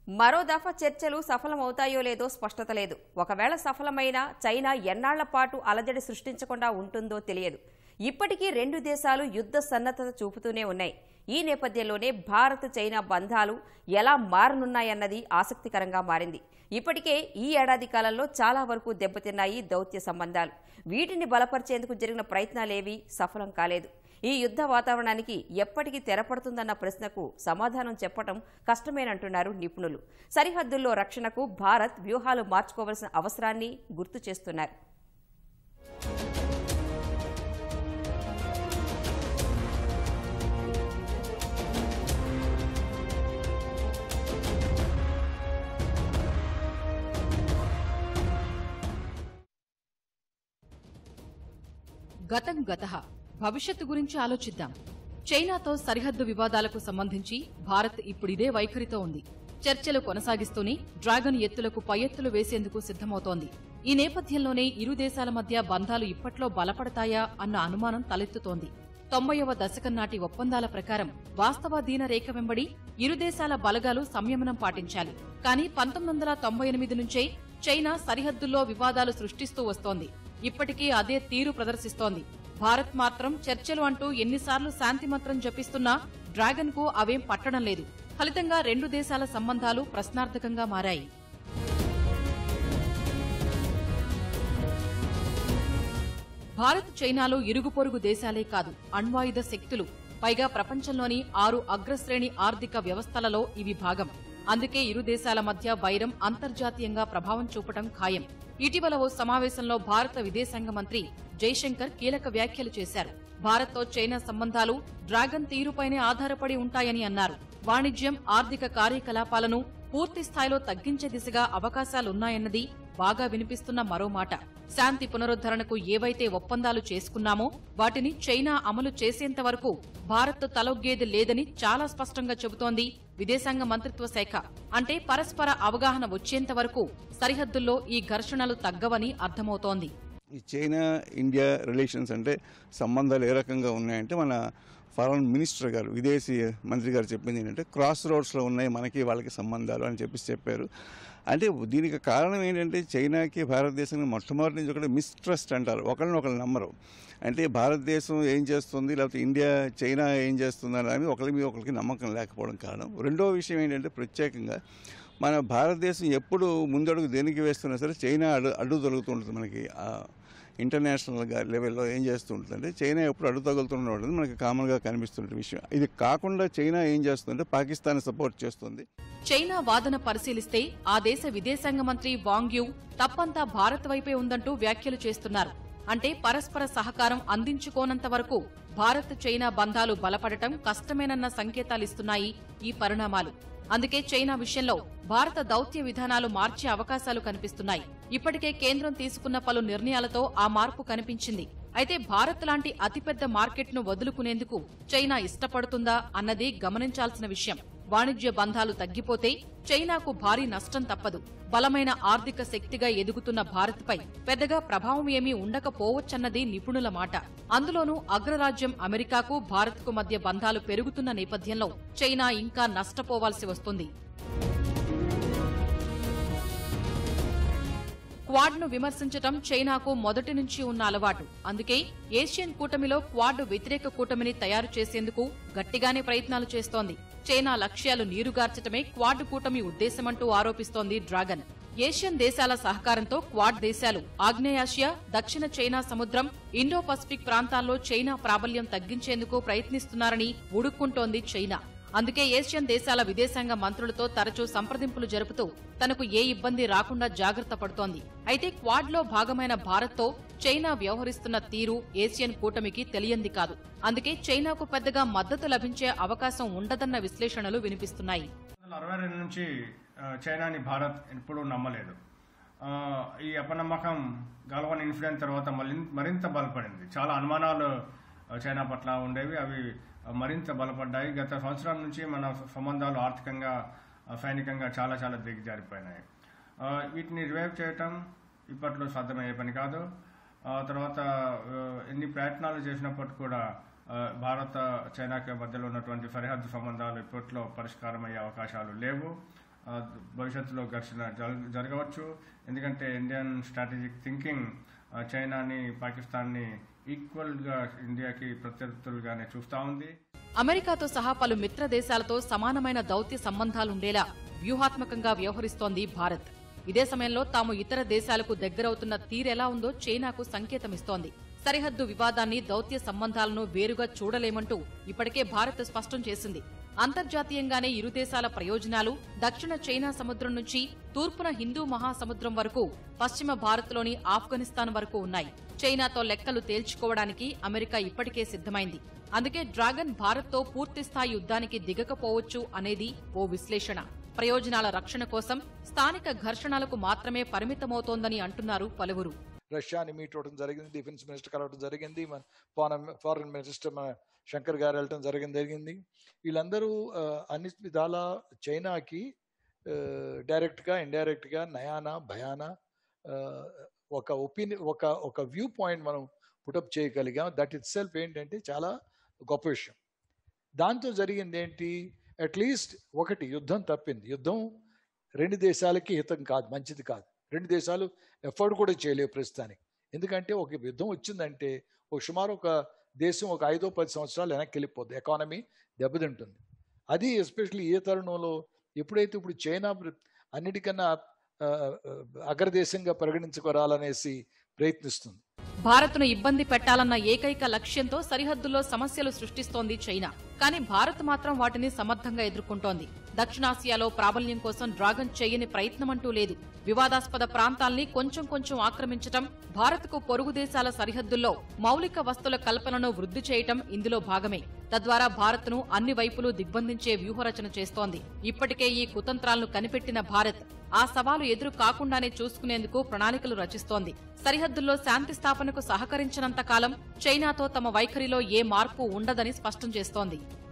మరో దఫా చర్చలు సఫలమవుతాయో లేదో స్పష్టత లేదు ఒకవేళ సఫలమైన చైనా ఎన్నాళ్ల పాటు అలజడి సృష్టించకుండా ఉంటుందో తెలియదు ఇప్పటికీ రెండు దేశాలు యుద్ధ సన్నద్ధత చూపుతూనే ఉన్నాయి ఈ నేపథ్యంలోనే భారత్ చైనా బంధాలు ఎలా మారనున్నాయన్నది ఆసక్తికరంగా మారింది ఇప్పటికే ఈ ఏడాది కాలంలో చాలా వరకు దెబ్బతిన్నాయి దౌత్య సంబంధాలు వీటిని బలపరిచేందుకు జరిగిన ప్రయత్నాలేవీ సఫలం కాలేదు ఈ యుద్ధ వాతావరణానికి ఎప్పటికీ తెరపడుతుందన్న ప్రశ్నకు సమాధానం చెప్పటం కష్టమేనంటున్నారు నిపుణులు సరిహద్దుల్లో రక్షణకు భారత్ వ్యూహాలు మార్చుకోవాల్సిన అవసరాన్ని గుర్తు చేస్తున్నారు గతం గత భవిష్యత్తు గురించి ఆలోచిద్దాం చైనాతో సరిహద్దు వివాదాలకు సంబంధించి భారత్ ఇప్పుడిదే వైఖరితో ఉంది చర్చలు కొనసాగిస్తూనే డ్రాగన్ ఎత్తులకు పై ఎత్తులు వేసేందుకు సిద్దమవుతోంది ఈ నేపథ్యంలోనే ఇరు దేశాల మధ్య బంధాలు ఇప్పట్లో బలపడతాయా అన్న అనుమానం తలెత్తుతోంది తొంభైవ దశకం నాటి ఒప్పందాల ప్రకారం వాస్తవాధీన రేఖ వెంబడి ఇరు దేశాల బలగాలు సంయమనం పాటించాలి కానీ పంతొమ్మిది వందల తొంభై ఎనిమిది నుంచే చైనా సరిహద్దుల్లో వివాదాలు సృష్టిస్తూ వస్తోంది ఇప్పటికీ అదే తీరు ప్రదర్శిస్తోంది భారత్ మాత్రం చర్చలు అంటూ ఎన్నిసార్లు శాంతి మంత్రం జపిస్తున్నా డ్రాగన్ కు అవేం పట్టడం లేదు ఫలితంగా రెండు దేశాల సంబంధాలు ప్రశ్నార్థకంగా మారాయి భారత్ చైనాలు ఇరుగు పొరుగు దేశాలే కాదు అణ్వాయుధ శక్తులు పైగా ప్రపంచంలోని ఆరు అగ్రశ్రేణి ఆర్థిక వ్యవస్థలలో ఇవి భాగం అందుకే ఇరు దేశాల మధ్య వైరం అంతర్జాతీయంగా ప్రభావం చూపటం ఖాయం ఇటీవల ఓ సమావేశంలో భారత విదేశాంగ మంత్రి జైశంకర్ కీలక వ్యాఖ్యలు చేశారు భారత్తో చైనా సంబంధాలు డ్రాగన్ తీరుపైనే ఆధారపడి ఉంటాయని అన్నారు వాణిజ్యం ఆర్థిక కార్యకలాపాలను పూర్తి స్థాయిలో తగ్గించే దిశగా అవకాశాలున్నాయన్నది బాగా వినిపిస్తున్న మరో మాట శాంతి పునరుద్ధరణకు ఏవైతే ఒప్పందాలు చేసుకున్నామో వాటిని చైనా అమలు చేసేంత వరకు భారత్ తలొగ్గేది లేదని చాలా స్పష్టంగా చెబుతోంది విదేశాంగ మంత్రిత్వ శాఖ అంటే పరస్పర అవగాహన వచ్చేంత వరకు సరిహద్దుల్లో ఈ ఘర్షణలు తగ్గవని అర్థమవుతోంది ఈ చైనా ఇండియా రిలేషన్స్ అంటే సంబంధాలు ఏ రకంగా ఉన్నాయంటే మన ఫారెన్ మినిస్టర్ గారు విదేశీ మంత్రి గారు చెప్పింది ఏంటంటే క్రాస్ రోడ్స్లో ఉన్నాయి మనకి వాళ్ళకి సంబంధాలు అని చెప్పేసి చెప్పారు అంటే దీనికి కారణం ఏంటంటే చైనాకి భారతదేశానికి మొట్టమొదటి నుంచి ఒకటి మిస్ట్రస్ట్ అంటారు ఒకరిని ఒకరు నమ్మరు అంటే భారతదేశం ఏం చేస్తుంది లేకపోతే ఇండియా చైనా ఏం చేస్తుంది అని ఒకరి మీద ఒకరికి నమ్మకం లేకపోవడం కారణం రెండో విషయం ఏంటంటే ప్రత్యేకంగా మన భారతదేశం ఎప్పుడు ముందడుగు దేనికి వేస్తున్నా సరే చైనా అడ్డు అడ్డు తొలుగుతుంటుంది మనకి ఆ ఇంటర్నేషనల్ గా- లెవెల్లో ఏం చేస్తూ ఉంటుందంటే చైనా ఎప్పుడు అడ్డు తగులుతూనే ఉంటుంది మనకి కామన్గా కనిపిస్తున్న విషయం ఇది కాకుండా చైనా ఏం చేస్తుందంటే పాకిస్తాన్ సపోర్ట్ చేస్తుంది చైనా వాదన పరిశీలిస్తే ఆ దేశ విదేశాంగ మంత్రి వాంగ్ యూ తప్పంతా భారత్ వైపే ఉందంటూ వ్యాఖ్యలు చేస్తున్నారు అంటే పరస్పర సహకారం అందించుకోనంత వరకు భారత్ చైనా బంధాలు బలపడటం కష్టమేనన్న సంకేతాలిస్తున్నాయి ఈ పరిణామాలు అందుకే చైనా విషయంలో భారత దౌత్య విధానాలు మార్చే అవకాశాలు కనిపిస్తున్నాయి ఇప్పటికే కేంద్రం తీసుకున్న పలు నిర్ణయాలతో ఆ మార్పు కనిపించింది అయితే భారత్ లాంటి అతిపెద్ద మార్కెట్ను వదులుకునేందుకు చైనా ఇష్టపడుతుందా అన్నది గమనించాల్సిన విషయం వాణిజ్య బంధాలు తగ్గిపోతే చైనాకు భారీ నష్టం తప్పదు బలమైన ఆర్థిక శక్తిగా ఎదుగుతున్న భారత్పై పెద్దగా ప్రభావం ఏమీ ఉండకపోవచ్చన్నది నిపుణుల మాట అందులోనూ అగ్రరాజ్యం అమెరికాకు భారత్కు మధ్య బంధాలు పెరుగుతున్న నేపథ్యంలో చైనా ఇంకా నష్టపోవాల్సి వస్తుంది క్వాడ్ ను విమర్శించటం చైనాకు మొదటి నుంచి ఉన్న అలవాటు అందుకే ఏషియన్ కూటమిలో క్వాడ్ వ్యతిరేక కూటమిని తయారు చేసేందుకు గట్టిగానే ప్రయత్నాలు చేస్తోంది చైనా లక్ష్యాలు నీరుగార్చటమే క్వాడ్ కూటమి ఉద్దేశమంటూ ఆరోపిస్తోంది డ్రాగన్ ఏషియన్ దేశాల సహకారంతో క్వాడ్ దేశాలు ఆగ్నేయాసియా దక్షిణ చైనా సముద్రం ఇండో పసిఫిక్ ప్రాంతాల్లో చైనా ప్రాబల్యం తగ్గించేందుకు ప్రయత్నిస్తున్నారని ఉడుక్కుంటోంది చైనా అందుకే ఏషియన్ దేశాల విదేశాంగ మంత్రులతో తరచూ సంప్రదింపులు జరుపుతూ తనకు ఏ ఇబ్బంది రాకుండా జాగ్రత్త పడుతోంది అయితే క్వాడ్లో భాగమైన భారత్తో చైనా వ్యవహరిస్తున్న తీరు ఏషియన్ కూటమికి తెలియంది కాదు అందుకే చైనాకు పెద్దగా మద్దతు లభించే అవకాశం ఉండదన్న విశ్లేషణలు వినిపిస్తున్నాయి పంతొమ్మిది వందల అరవై రెండు నుంచి ఆ, చైనాని భారత్ ఎప్పుడూ నమ్మలేదు ఆ, ఈ అపనమ్మకం గల్వాన్ ఇన్సిడెంట్ తర్వాత మళ్ళీ మరింత బలపడింది చాలా అనుమానాలు ఆ, చైనా పట్ల ఉండేవి అవి ఆ, మరింత బలపడ్డాయి గత సంవత్సరాల నుంచి మన సంబంధాలు ఆర్థికంగా ఆ, సైనికంగా చాలా చాలా దిగజారిపోయినాయి ఆ, వీటిని రివైవ్ చేయటం ఇప్పట్లో సాధ్యమయ్యే పని కాదు ఆ తర్వాత ఆ, ఎన్ని ప్రయత్నాలు చేసినప్పటికీ కూడా ఆ, భారత చైనాకి మధ్యలో ఉన్నటువంటి సరిహద్దు సంబంధాలు ఇప్పట్లో పరిష్కారం అయ్యే అవకాశాలు లేవు ఆ, భవిష్యత్తులో ఘర్షణ జరగ- జరగవచ్చు ఎందుకంటే ఇండియన్ స్ట్రాటజిక్ థింకింగ్ ఆ, చైనాని పాకిస్తాన్ని ఈక్వల్గా ఇండియాకి ప్రత్యర్థులుగానే చూస్తూ ఉంది అమెరికాతో సహా పలు మిత్ర దేశాలతో సమానమైన దౌత్య సంబంధాలుండేలా వ్యూహాత్మకంగా వ్యవహరిస్తోంది భారత్ ఇదే సమయంలో తాము ఇతర దేశాలకు దగ్గరవుతున్న తీరెలా ఉందో చైనాకు సంకేతమిస్తోంది సరిహద్దు వివాదాన్ని దౌత్య సంబంధాలను వేరుగా చూడలేమంటూ ఇప్పటికే భారత్ స్పష్టం చేసింది అంతర్జాతీయంగానే ఇరు దేశాల ప్రయోజనాలు దక్షిణ చైనా సముద్రం నుంచి తూర్పున హిందూ మహాసముద్రం వరకు పశ్చిమ భారత్లోని ఆఫ్ఘనిస్తాన్ వరకు ఉన్నాయి చైనాతో లెక్కలు తేల్చుకోవడానికి అమెరికా ఇప్పటికే సిద్ధమైంది అందుకే డ్రాగన్ భారత్తో పూర్తిస్థాయి యుద్ధానికి దిగకపోవచ్చు అనేది ఓ విశ్లేషణ ప్రయోజనాల రక్షణ కోసం స్థానిక ఘర్షణలకు మాత్రమే పరిమితమవుతోందని అంటున్నారు పలువురు రష్యాని మీట్ అవ్వడం జరిగింది డిఫెన్స్ మినిస్టర్ కలవడం జరిగింది మన ఫారెన్ ఫారెన్ మినిస్టర్ మన శంకర్ గారు వెళ్ళటం జరిగింది జరిగింది వీళ్ళందరూ ఆ, అన్ని విధాల చైనాకి ఆ, డైరెక్ట్గా ఇండైరెక్ట్గా నయానా భయానా ఆ, ఒక ఒపీనియన్ ఒక ఒక వ్యూ పాయింట్ మనం పుటప్ చేయగలిగాం దట్ ఇట్ సెల్ఫ్ ఏంటంటే చాలా గొప్ప విషయం దాంతో జరిగింది ఏంటి అట్లీస్ట్ ఒకటి యుద్ధం తప్పింది యుద్ధం రెండు దేశాలకి హితం కాదు మంచిది కాదు రెండు దేశాలు ఎఫర్ట్ కూడా చేయలేవు ప్రస్తుతానికి ఎందుకంటే ఒక యుద్ధం వచ్చిందంటే ఒక సుమారు ఒక దేశం ఒక ఐదో పది సంవత్సరాలు వెనక్కి వెళ్ళిపోద్ది ఎకానమీ దెబ్బతింటుంది అది ఎస్పెషల్లీ ఏ తరుణంలో ఎప్పుడైతే ఇప్పుడు చైనా ప్ర- అన్నిటికన్నా ఆ, ఆ, అగ్రదేశంగా పరిగణించుకోరాలనేసి ప్రయత్నిస్తుంది భారత్ను ఇబ్బంది పెట్టాలన్న ఏకైక లక్ష్యంతో సరిహద్దుల్లో సమస్యలు సృష్టిస్తోంది చైనా కానీ భారత్ మాత్రం వాటిని సమర్థంగా ఎదుర్కొంటోంది దక్షిణాసియాలో ప్రాబల్యం కోసం డ్రాగన్ చేయని ప్రయత్నమంటూ లేదు వివాదాస్పద ప్రాంతాల్ని కొంచెం కొంచెం ఆక్రమించటం భారత్కు పొరుగు దేశాల సరిహద్దుల్లో మౌలిక వస్తుల కల్పనను వృద్ధి చేయటం ఇందులో భాగమే తద్వారా భారత్ను అన్ని వైపులు దిగ్బంధించే వ్యూహరచన చేస్తోంది ఇప్పటికే ఈ కుతంత్రాలను కనిపెట్టిన భారత్ ఆ సవాలు ఎదురు కాకుండానే చూసుకునేందుకు ప్రణాళికలు రచిస్తోంది సరిహద్దుల్లో శాంతి స్థాపనకు సహకరించినంత కాలం చైనాతో తమ వైఖరిలో ఏ మార్పు ఉండదని స్పష్టం చేస్తోంది